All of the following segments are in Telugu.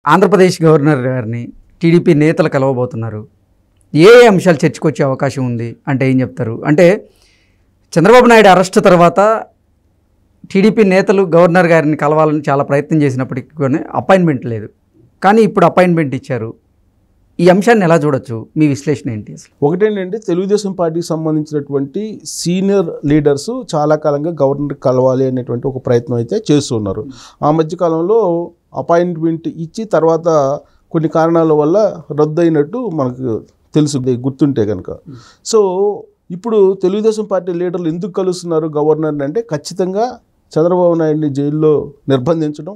ఆంధ్రప్రదేశ్ గవర్నర్ గారిని టీడీపీ నేతలు కలవబోతున్నారు ఏ ఏ అంశాలు చర్చకొచ్చే అవకాశం ఉంది అంటే ఏం చెప్తారు అంటే చంద్రబాబు నాయుడు అరెస్ట్ తర్వాత టీడీపీ నేతలు గవర్నర్ గారిని కలవాలని చాలా ప్రయత్నం చేసినప్పటికీ కూడా అపాయింట్మెంట్ లేదు కానీ ఇప్పుడు అపాయింట్మెంట్ ఇచ్చారు ఈ అంశాన్ని ఎలా చూడొచ్చు మీ విశ్లేషణ ఏంటి అసలు ఒకటేంటంటే తెలుగుదేశం పార్టీకి సంబంధించినటువంటి సీనియర్ లీడర్స్ చాలా కాలంగా గవర్నర్ కలవాలి అనేటువంటి ఒక ప్రయత్నం అయితే చేస్తున్నారు ఆ మధ్య కాలంలో అపాయింట్మెంట్ ఇచ్చి తర్వాత కొన్ని కారణాల వల్ల రద్దు అయినట్టు మనకు తెలుసు గుర్తుంటే కనుక సో ఇప్పుడు తెలుగుదేశం పార్టీ లీడర్లు ఎందుకు కలుస్తున్నారు గవర్నర్ని అంటే ఖచ్చితంగా చంద్రబాబు నాయుడిని జైల్లో నిర్బంధించడం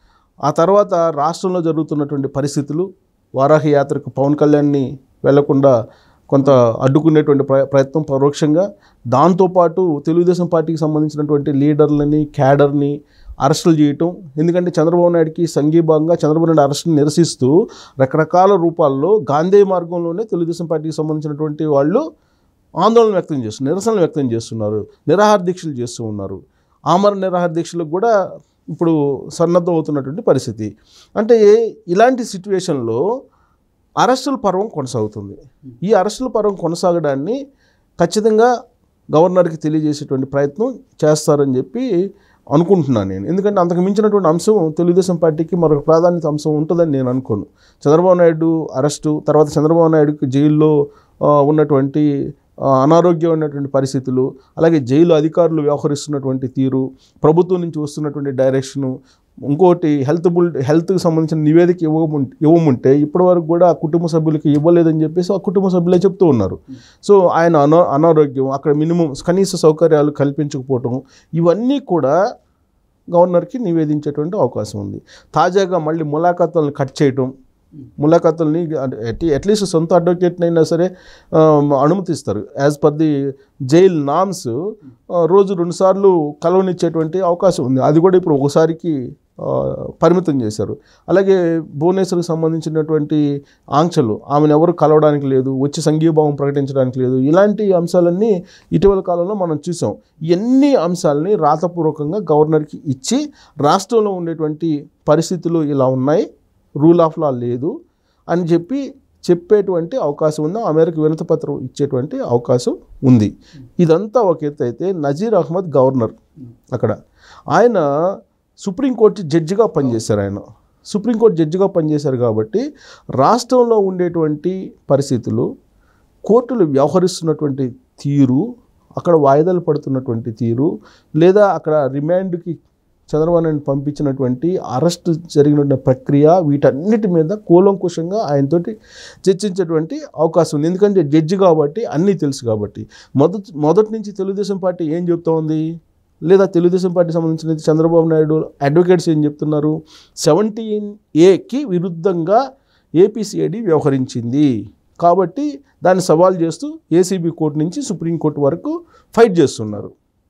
ఆ తర్వాత రాష్ట్రంలో జరుగుతున్నటువంటి పరిస్థితులు వారాహి యాత్రకు పవన్ కళ్యాణ్ని వెళ్లకుండా కొంత అడ్డుకునేటువంటి ప్ర ప్రయత్నం పరోక్షంగా దాంతోపాటు తెలుగుదేశం పార్టీకి సంబంధించినటువంటి లీడర్లని క్యాడర్ని అరెస్టులు చేయటం ఎందుకంటే చంద్రబాబు నాయుడికి సంఘీభాగంగా చంద్రబాబు నాయుడు అరెస్టుని నిరసిస్తూ రకరకాల రూపాల్లో గాంధీ మార్గంలోనే తెలుగుదేశం పార్టీకి సంబంధించినటువంటి వాళ్ళు ఆందోళన వ్యక్తం చేస్తున్నారు నిరసనలు వ్యక్తం చేస్తున్నారు నిరాహార దీక్షలు చేస్తూ ఉన్నారు ఆమర నిరాహార దీక్షలకు కూడా ఇప్పుడు సన్నద్ధం అవుతున్నటువంటి పరిస్థితి అంటే ఇలాంటి సిచ్యువేషన్లో అరెస్టుల పర్వం కొనసాగుతుంది ఈ అరెస్టుల పర్వం కొనసాగడాన్ని ఖచ్చితంగా గవర్నర్కి తెలియజేసేటువంటి ప్రయత్నం చేస్తారని చెప్పి అనుకుంటున్నాను నేను ఎందుకంటే అంతకు మించినటువంటి అంశం తెలుగుదేశం పార్టీకి మరొక ప్రాధాన్యత అంశం ఉంటుందని నేను అనుకోను చంద్రబాబు నాయుడు అరెస్టు తర్వాత చంద్రబాబు నాయుడుకి జైల్లో ఆ, ఉన్నటువంటి ఆ, అనారోగ్యమైనటువంటి పరిస్థితులు అలాగే జైలు అధికారులు వ్యవహరిస్తున్నటువంటి తీరు ప్రభుత్వం నుంచి వస్తున్నటువంటి డైరెక్షను ఇంకోటి హెల్త్ బుల్ హెల్త్కి సంబంధించిన నివేదిక ఇవ్వముంటే ఇవ్వముంటే ఇప్పటివరకు కూడా ఆ కుటుంబ సభ్యులకి ఇవ్వలేదని చెప్పేసి ఆ కుటుంబ సభ్యులే చెప్తూ ఉన్నారు సో ఆయన అనా అనారోగ్యం అక్కడ మినిమం కనీస సౌకర్యాలు కల్పించకపోవటం ఇవన్నీ కూడా గవర్నర్కి నివేదించేటువంటి అవకాశం ఉంది తాజాగా మళ్ళీ ములాఖాతులను కట్ చేయటం ములాఖాతుల్ని అట్లీస్ట్ సొంత అడ్వకేట్ని అయినా సరే ఆ, అనుమతిస్తారు as per the jail norms రోజు రెండుసార్లు కలవనిచ్చేటువంటి అవకాశం ఉంది అది కూడా ఇప్పుడు ఒకసారికి ఆ, పరిమితం చేశారు అలాగే భువనేశ్వర్కి సంబంధించినటువంటి ఆంక్షలు ఆమెను ఎవరు కలవడానికి లేదు వచ్చి సంఘీభావం ప్రకటించడానికి లేదు ఇలాంటి అంశాలన్నీ ఇటీవల కాలంలో మనం చూసాం ఇవన్నీ అంశాలని రాతపూర్వకంగా గవర్నర్కి ఇచ్చి రాష్ట్రంలో ఉండేటువంటి పరిస్థితులు ఇలా ఉన్నాయి రూల్ ఆఫ్ లా లేదు అని చెప్పి చెప్పేటువంటి అవకాశం ఉంది ఆ మేరకు వినతి పత్రం ఇచ్చేటువంటి అవకాశం ఉంది ఇదంతా ఒక ఎత్తు అయితే నజీర్ అహ్మద్ గవర్నర్ అక్కడ ఆయన సుప్రీంకోర్టు జడ్జిగా పనిచేశారు ఆయన సుప్రీంకోర్టు జడ్జిగా పనిచేశారు కాబట్టి రాష్ట్రంలో ఉండేటువంటి పరిస్థితులు కోర్టులు వ్యవహరిస్తున్నటువంటి తీరు అక్కడ వాయిదాలు పడుతున్నటువంటి తీరు లేదా అక్కడ రిమాండ్కి చంద్రబాబు నాయుడు పంపించినటువంటి అరెస్ట్ జరిగిన ప్రక్రియ వీటన్నిటి మీద కూలంకుషంగా ఆయనతోటి చర్చించేటువంటి అవకాశం ఉంది ఎందుకంటే జడ్జి కాబట్టి అన్నీ తెలుసు కాబట్టి మొదటి మొదటి నుంచి తెలుగుదేశం పార్టీ ఏం చెప్తా ఉంది లేదా తెలుగుదేశం పార్టీ సంబంధించిన చంద్రబాబు నాయుడు అడ్వకేట్స్ ఏం చెప్తున్నారు సెవెంటీన్ ఏకి విరుద్ధంగా ఏపీసీఐడి వ్యవహరించింది కాబట్టి దాన్ని సవాల్ చేస్తూ ఏసీబీ కోర్టు నుంచి సుప్రీంకోర్టు వరకు ఫైట్ చేస్తున్నారు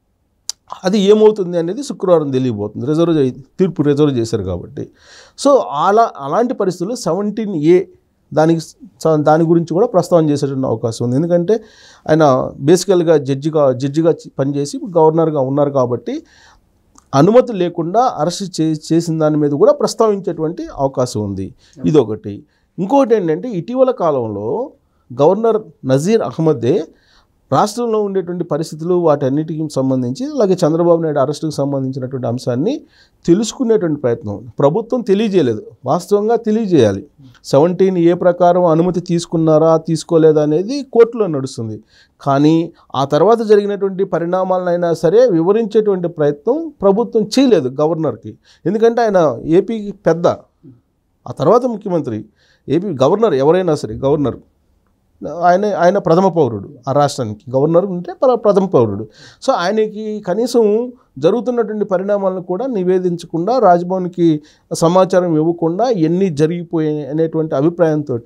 అది ఏమవుతుంది అనేది శుక్రవారం తెలియబోతుంది రిజర్వ్ చే- తీర్పు రిజర్వ్ చేశారు కాబట్టి సో అలా అలాంటి పరిస్థితుల్లో సెవెంటీన్ ఏ దానికి స- దాని గురించి కూడా ప్రస్తావన చేసేటువంటి అవకాశం ఉంది ఎందుకంటే ఆయన బేసికల్గా జడ్జిగా జడ్జిగా చి- పనిచేసి గవర్నర్గా ఉన్నారు కాబట్టి అనుమతి లేకుండా అరెస్ట్ చే చేసిన దాని మీద కూడా ప్రస్తావించేటువంటి అవకాశం ఉంది ఇదొకటి ఇంకొకటి ఏంటంటే ఇటీవల కాలంలో గవర్నర్ నజీర్ అహ్మదే రాష్ట్రంలో ఉండేటువంటి పరిస్థితులు వాటన్నిటికి సంబంధించి అలాగే చంద్రబాబు నాయుడు అరెస్టుకు సంబంధించినటువంటి అంశాన్ని తెలుసుకునేటువంటి ప్రయత్నం ప్రభుత్వం తెలియజేయలేదు వాస్తవంగా తెలియజేయాలి సెవెంటీన్ ఏ ప్రకారం అనుమతి తీసుకున్నారా తీసుకోలేదా అనేది కోర్టులో నడుస్తుంది కానీ ఆ తర్వాత జరిగినటువంటి పరిణామాలనైనా సరే వివరించేటువంటి ప్రయత్నం ప్రభుత్వం చేయలేదు గవర్నర్కి ఎందుకంటే ఆయన ఏపీకి పెద్ద ఆ తర్వాత ముఖ్యమంత్రి ఏపీ గవర్నర్ ఎవరైనా సరే గవర్నర్ ఆయన ఆయన ప్రథమ పౌరుడు ఆ రాష్ట్రానికి గవర్నర్ ఉంటే ప్ర- ప్రథమ పౌరుడు సో ఆయనకి కనీసం జరుగుతున్నటువంటి పరిణామాలను కూడా నివేదించకుండా రాజ్భవన్కి సమాచారం ఇవ్వకుండా ఎన్ని జరిగిపోయాయి అనేటువంటి అభిప్రాయంతో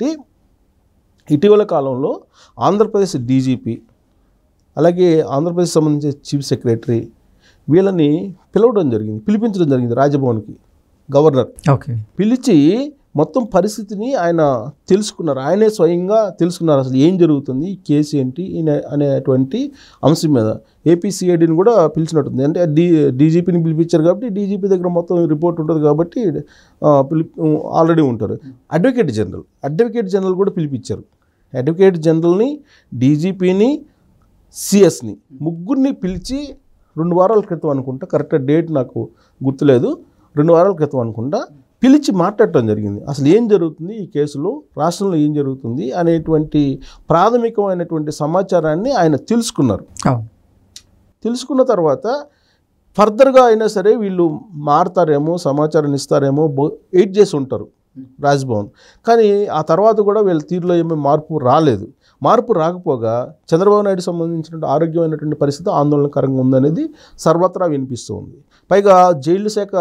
ఇటీవల కాలంలో ఆంధ్రప్రదేశ్ డీజీపీ అలాగే ఆంధ్రప్రదేశ్ సంబంధించిన చీఫ్ సెక్రటరీ వీళ్ళని పిలవడం జరిగింది పిలిపించడం జరిగింది రాజ్భవన్కి గవర్నర్ ఓకే పిలిచి మొత్తం పరిస్థితిని ఆయన తెలుసుకున్నారు ఆయనే స్వయంగా తెలుసుకున్నారు అసలు ఏం జరుగుతుంది ఈ కేసు ఏంటి ఈయన- అనేటువంటి అంశం మీద ఏపీసీఐడిని కూడా పిలిచినట్టుంది అంటే డీ డీజీపీని పిలిపించారు కాబట్టి డీజీపీ దగ్గర మొత్తం రిపోర్ట్ ఉంటుంది కాబట్టి ఆ, పిలిపి ఆల్రెడీ ఉంటారు అడ్వకేట్ జనరల్ అడ్వకేట్ జనరల్ కూడా పిలిపించారు అడ్వకేట్ జనరల్ని డీజీపీని సిఎస్ని ముగ్గురిని పిలిచి రెండు వారాల క్రితం అనుకుంటా కరెక్ట్ డేట్ నాకు గుర్తులేదు రెండు వారాల క్రితం అనుకుంటా పిలిచి మాట్లాడటం జరిగింది అసలు ఏం జరుగుతుంది ఈ కేసులో రాష్ట్రంలో ఏం జరుగుతుంది అనేటువంటి ప్రాథమికమైనటువంటి సమాచారాన్ని ఆయన తెలుసుకున్నారు అవును తెలుసుకున్న తర్వాత ఫర్దర్గా అయినా సరే వీళ్ళు మారుతారేమో సమాచారం ఇస్తారేమో బో వెయిట్ చేసి ఉంటారు రాజ్భవన్ కానీ ఆ తర్వాత కూడా వీళ్ళ తీరులో ఏమీ మార్పు రాలేదు మార్పు రాకపోగా చంద్రబాబు నాయుడు సంబంధించిన ఆరోగ్యమైనటువంటి పరిస్థితి ఆందోళనకరంగా ఉందనేది సర్వత్రా వినిపిస్తూ ఉంది పైగా జైలు శాఖ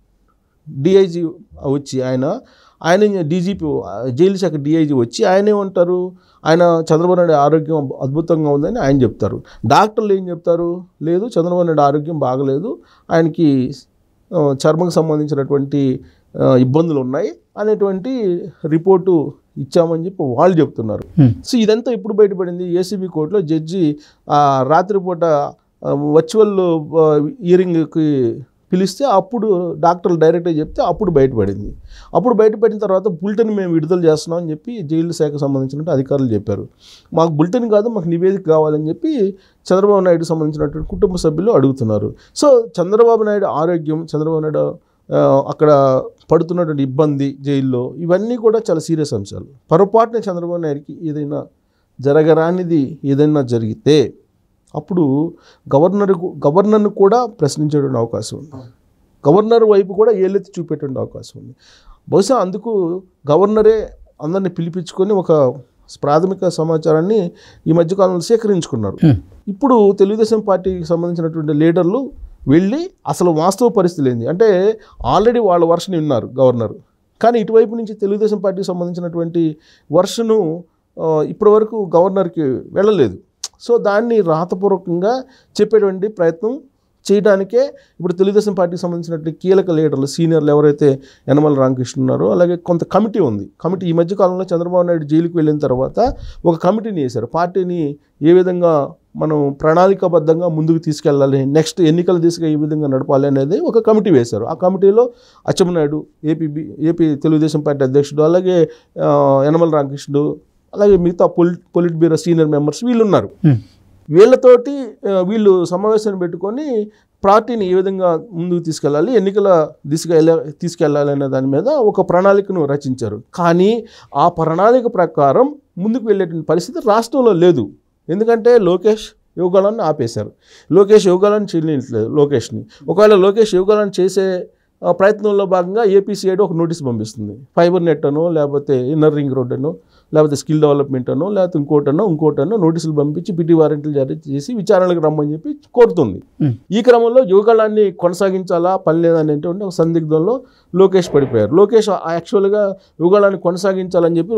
డిఐజీ వచ్చి ఆయన ఆయన డీజీపీ జైలు శాఖ డిఐజీ వచ్చి ఆయన ఏమంటారు ఆయన చంద్రబాబు నాయుడు ఆరోగ్యం అద్భుతంగా ఉందని ఆయన చెప్తారు డాక్టర్లు ఏం చెప్తారు లేదు చంద్రబాబు నాయుడు ఆరోగ్యం బాగలేదు ఆయనకి ఆ, చర్మకు సంబంధించినటువంటి ఆ, ఇబ్బందులు ఉన్నాయి అనేటువంటి రిపోర్టు ఇచ్చామని చెప్పి వాళ్ళు చెప్తున్నారు Hmm. సో ఇదంతా ఎప్పుడు బయటపడింది ఏసీబీ కోర్టులో జడ్జి ఆ, రాత్రిపూట వర్చువల్ ఇయరింగ్కి పిలిస్తే అప్పుడు డాక్టర్లు డైరెక్ట్గా చెప్తే అప్పుడు బయటపడింది అప్పుడు బయటపడిన తర్వాత బులెటిన్ మేము విడుదల చేస్తున్నాం అని చెప్పి జైలు శాఖకు సంబంధించిన అధికారులు చెప్పారు మాకు బులెటిన్ కాదు మాకు నివేదిక కావాలని చెప్పి చంద్రబాబు నాయుడు సంబంధించినటువంటి కుటుంబ సభ్యులు అడుగుతున్నారు సో చంద్రబాబు నాయుడు ఆరోగ్యం చంద్రబాబు నాయుడు ఆ, అక్కడ పడుతున్నటువంటి ఇబ్బంది జైల్లో ఇవన్నీ కూడా చాలా సీరియస్ అంశాలు పొరపాటున చంద్రబాబు నాయుడికి ఏదైనా జరగరానిది ఏదైనా జరిగితే అప్పుడు గవర్నర్ గవర్నర్ను కూడా ప్రశ్నించేటువంటి అవకాశం ఉంది గవర్నర్ వైపు కూడా ఏలెత్తి చూపేటువంటి అవకాశం ఉంది బహుశా అందుకు గవర్నరే అందరిని పిలిపించుకొని ఒక ప్రాథమిక సమాచారాన్ని ఈ మధ్యకాలంలో సేకరించుకున్నారు Hmm. ఇప్పుడు తెలుగుదేశం పార్టీకి సంబంధించినటువంటి లీడర్లు వెళ్ళి అసలు వాస్తవ పరిస్థితులు ఏంది అంటే ఆల్రెడీ వాళ్ళ వర్షన్ విన్నారు గవర్నర్ కానీ ఇటువైపు నుంచి తెలుగుదేశం పార్టీకి సంబంధించినటువంటి వర్షను ఆ, ఇప్పటివరకు గవర్నర్కి వెళ్ళలేదు సో దాన్ని రాతపూర్వకంగా చెప్పేటువంటి ప్రయత్నం చేయడానికే ఇప్పుడు తెలుగుదేశం పార్టీకి సంబంధించినటువంటి కీలక లీడర్లు సీనియర్లు ఎవరైతే యనమల రామకృష్ణ ఉన్నారో అలాగే కొంత కమిటీ ఉంది కమిటీ ఈ మధ్య కాలంలో చంద్రబాబు నాయుడు జైలుకి వెళ్ళిన తర్వాత ఒక కమిటీని వేశారు పార్టీని ఏ విధంగా మనం ప్రణాళికాబద్ధంగా ముందుకు తీసుకెళ్ళాలి నెక్స్ట్ ఎన్నికల దిశగా ఏ విధంగా నడపాలి అనేది ఒక కమిటీ వేశారు ఆ కమిటీలో Atchannaidu AP AP Telugu Desam party అధ్యక్షుడు అలాగే ఆ, యనమల రామకృష్ణుడు అలాగే మిగతా polit polit bureau senior members వీళ్ళు ఉన్నారు Hmm. వీళ్ళతోటి ఆ, వీళ్ళు సమావేశాన్ని పెట్టుకొని పార్టీని ఏ విధంగా ముందుకు తీసుకెళ్ళాలి ఎన్నికల దిశగా ఎలా తీసుకెళ్ళాలి అనే దాని మీద ఒక ప్రణాళికను రచించారు కానీ ఆ ప్రణాళిక ప్రకారం ముందుకు వెళ్ళేటువంటి పరిస్థితి రాష్ట్రంలో లేదు ఎందుకంటే లోకేష్ యోగాలను ఆపేశారు లోకేష్ యోగాలను చేయట్లేదు లోకేష్ని ఒకవేళ లోకేష్ యోగాలను చేసే ఆ, ప్రయత్నంలో భాగంగా ఏపీసీఐడి ఒక నోటీస్ పంపిస్తుంది ఫైబర్ నెట్ అనో లేకపోతే ఇన్నర్ రింగ్ రోడ్ అనో లేకపోతే స్కిల్ డెవలప్మెంట్ అనో లేకపోతే ఇంకోటనో ఇంకోటనో నోటీసులు పంపించి పిటి వారెంట్లు జారీ చేసి విచారణలకు రమ్మని చెప్పి కోరుతుంది Hmm. ఈ క్రమంలో యువగళాన్ని కొనసాగించాలా పని లేదనేటువంటి ఒక సందిగ్ధంలో లోకేష్ పడిపోయారు లోకేష్ యాక్చువల్గా యువగళాన్ని కొనసాగించాలని చెప్పి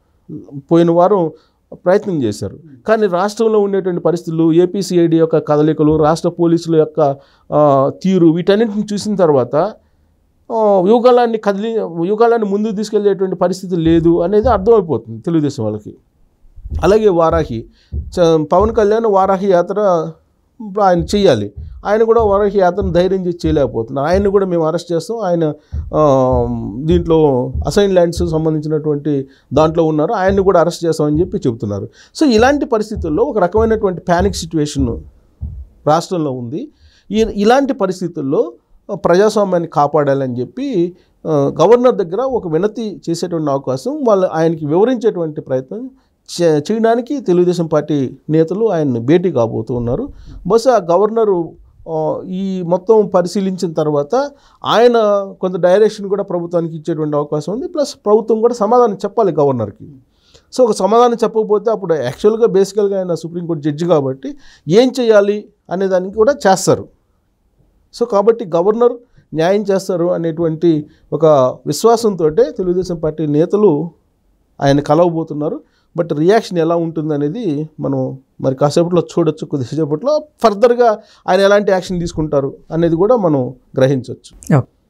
పోయిన వారం ప్రయత్నం చేశారు కానీ రాష్ట్రంలో ఉండేటువంటి పరిస్థితులు ఏపీసీఐడి యొక్క కదలికలు రాష్ట్ర పోలీసుల యొక్క ఆ, తీరు వీటన్నిటిని చూసిన తర్వాత ఆ, యువకాలాన్ని కదిలి యువకాలాన్ని ముందుకు తీసుకెళ్లేటువంటి పరిస్థితి లేదు అనేది అర్థమైపోతుంది తెలుగుదేశం వాళ్ళకి అలాగే వారాహి చ- పవన్ కళ్యాణ్ వారాహి యాత్ర ఆయన చేయాలి ఆయన కూడా వారాహి యాత్రను ధైర్యం చేసి చేయలేకపోతున్నారు ఆయన్ని కూడా మేము అరెస్ట్ చేస్తాం ఆయన ఆ, దీంట్లో అసైన్ ల్యాండ్స్ సంబంధించినటువంటి దాంట్లో ఉన్నారు ఆయన్ని కూడా అరెస్ట్ చేస్తామని చెప్పి చెబుతున్నారు సో ఇలాంటి పరిస్థితుల్లో ఒక రకమైనటువంటి ప్యానిక్ సిచ్యువేషన్ రాష్ట్రంలో ఉంది ఈ ఇలాంటి పరిస్థితుల్లో ప్రజాస్వామ్యాన్ని కాపాడాలని చెప్పి ఆ, గవర్నర్ దగ్గర ఒక వినతి చేసేటువంటి అవకాశం వాళ్ళు ఆయనకి వివరించేటువంటి ప్రయత్నం చే- చేయడానికి తెలుగుదేశం పార్టీ నేతలు ఆయన్ని భేటీ కాబోతూ ఉన్నారు బహుశా గవర్నరు ఆ, ఈ మొత్తం పరిశీలించిన తర్వాత ఆయన కొంత డైరెక్షన్ కూడా ప్రభుత్వానికి ఇచ్చేటువంటి అవకాశం ఉంది ప్లస్ ప్రభుత్వం కూడా సమాధానం చెప్పాలి గవర్నర్కి సో ఒక సమాధానం చెప్పకపోతే అప్పుడు యాక్చువల్గా బేసికల్గా ఆయన సుప్రీంకోర్టు జడ్జి కాబట్టి ఏం చేయాలి అనే దానికి కూడా చేస్తారు సో కాబట్టి గవర్నర్ న్యాయం చేస్తారు అనేటువంటి ఒక విశ్వాసంతో తెలుగుదేశం పార్టీ నేతలు ఆయన కలవబోతున్నారు బట్ రియాక్షన్ ఎలా ఉంటుంది అనేది మనం మరి కాసేపట్లో చూడొచ్చు కొద్దిసేపట్లో ఫర్దర్గా ఆయన ఎలాంటి యాక్షన్ తీసుకుంటారు అనేది కూడా మనం గ్రహించవచ్చు ఓకే